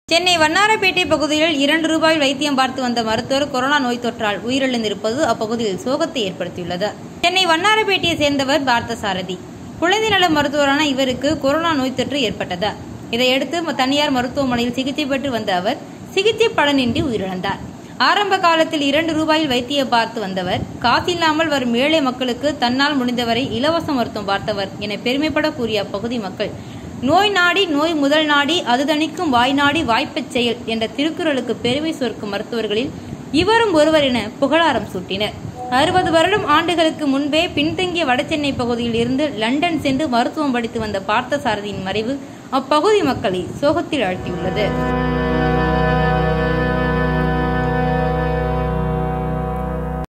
சென்னை வண்ணாரப்பேட்டை பகுதியில் இரண்டு ரூபாயில் வைத்தியம் பார்த்து வந்த மருத்துவர் கொரோனா நோய் தொற்றால் உயிரிழந்திருப்பது அப்பகுதியில் சோகத்தை ஏற்படுத்தியுள்ளது சென்னை வண்ணாரப்பேட்டையை சேர்ந்தவர் பார்த்தசாரதி குழந்தை நல மருத்துவரான இவருக்கு கொரோனா நோய் தொற்று ஏற்பட்டது இதையடுத்து தனியார் மருத்துவமனையில் சிகிச்சை பெற்று வந்த அவர் சிகிச்சை பலனின்றி உயிரிழந்தார் ஆரம்ப காலத்தில் இரண்டு ரூபாயில் வைத்தியம் பார்த்து வந்தவர் காசில்லாமல் வரும் ஏழை மக்களுக்கு தன்னால் முடிந்தவரை இலவச மருத்துவம் பார்த்தவர் என பெருமைப்பட கூறிய அப்பகுதி மக்கள் நோய் நாடி நோய் முதல் நாடி அது தணிக்கும் வாய் நாடி வாய்ப்பச் செயல் என்ற திருக்குறளுக்கு பெருமை சேர்க்கும் மருத்துவர்களில் இவரும் ஒருவர் என புகழாரம் சூட்டினர் அறுபது வருடம் ஆண்டுகளுக்கு முன்பே பின்தங்கிய வடசென்னை பகுதியில் இருந்து லண்டன் சென்று மருத்துவம் படித்து வந்த பார்த்தசாரதியின் மறைவு அப்பகுதி மக்களை சோகத்தில் ஆழ்த்தியுள்ளது